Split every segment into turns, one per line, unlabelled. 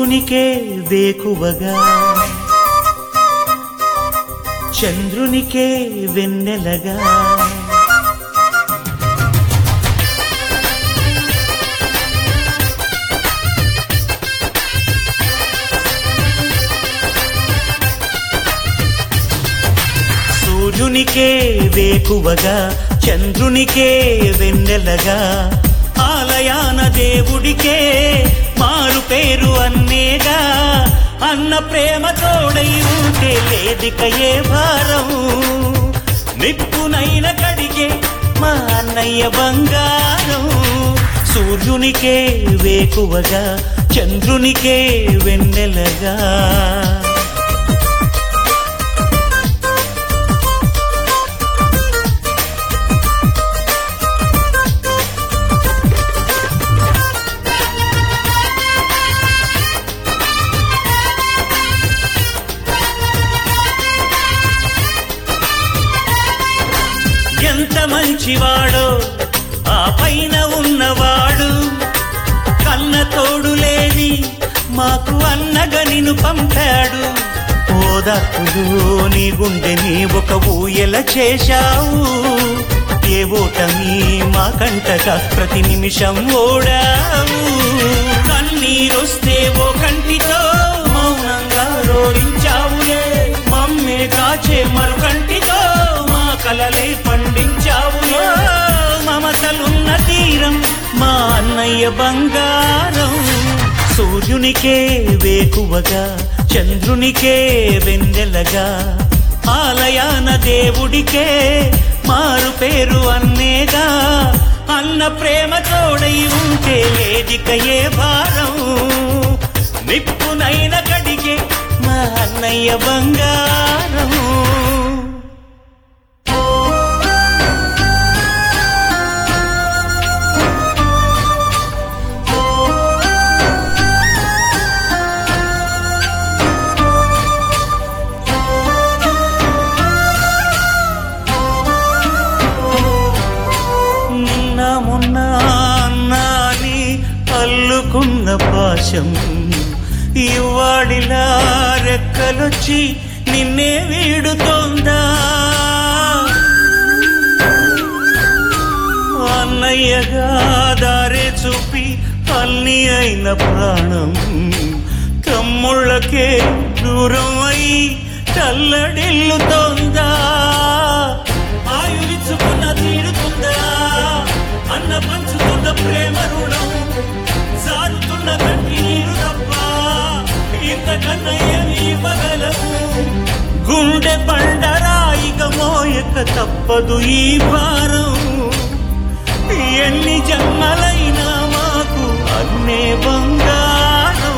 సూర్యునికే వేకువగా చంద్రునికే వెన్నెలగా సూర్యునికే వేకువగా చంద్రునికే వెన్నెలగా ఆలయాన దేవుడికే మారు పేరు అన్నేగా అన్న ప్రేమ తోడై ఉంటే లేదిక ఏ భారం నిప్పునైన కడిగే మా అన్నయ్య బంగారం సూర్యునికే వేకువగా చంద్రునికే వెన్నెలగా ఎంత మంచివాడో ఆ పైన ఉన్నవాడు కన్న తోడు లేని మాకు అన్నగా నిన్ను పంపాడు ఓదార్పులు నీ గుండెని ఒక ఊయల చేశావు ఏ ఓటమి మా కంటగా ప్రతి నిమిషం ఓడావు కన్నీరొస్తే ఓ కంటితో మౌనంగా రోరించావులే మమ్మే కాచే మరు కంటితో మా కలలే పండించావులే మమతలున్న తీరం మా అన్నయ్య బంగారం సూర్యునికే వేకువగా చంద్రునికే వెన్నెలగా ఆలయాన దేవుడికే మారు పేరు అన్నేగా అన్న ప్రేమ తోడై ఉంటే లేదిక ఏ భారం నిప్పునైన కడిగే మా అన్నయ్య బంగారం నిన్న మొన్న అన్నాని అల్లుకున్న పాశం ఇవాడిలా రెక్కలొచ్చి నిన్నే వీడుతోందా అన్నయ్యగా దారే చూపి అన్ని అయిన ప్రాణం తమ్ముళ్ళకే దూరం అయి చల్లడిల్లుతోందా ఆయువిచ్చుకున్న తీరుతుందా అన్న పంచుతున్న ప్రేమ రుణం సారుతున్న కంటి నీరు తప్ప ఇంతకన్నా ఏమి ఇవ్వగలవు గుండె బండరాయిక మోయక తప్పదు ఈ భారం ఎన్ని జన్మలైనా మాకు అన్నే బంగారం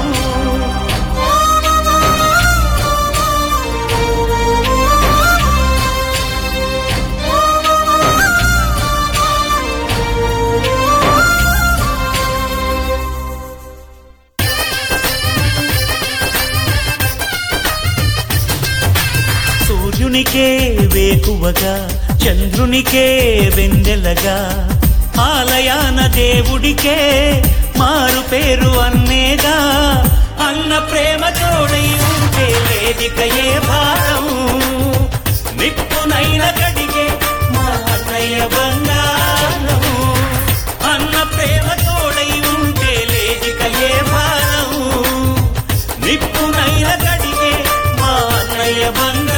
సూర్యునికే వేకువగా చంద్రునికే వెన్నెలగా ఆలయాన దేవుడికే మారు పేరు అన్నేగా అన్న ప్రేమ తోడై ఉంటే లేదిక ఏ భారం నిప్పునైన కడిగే మా అన్నయ్య బంగారం అన్న ప్రేమ తోడై ఉంటే లేదిక ఏ భారం నిప్పునైన కడిగే మా అన్నయ్య బంగారం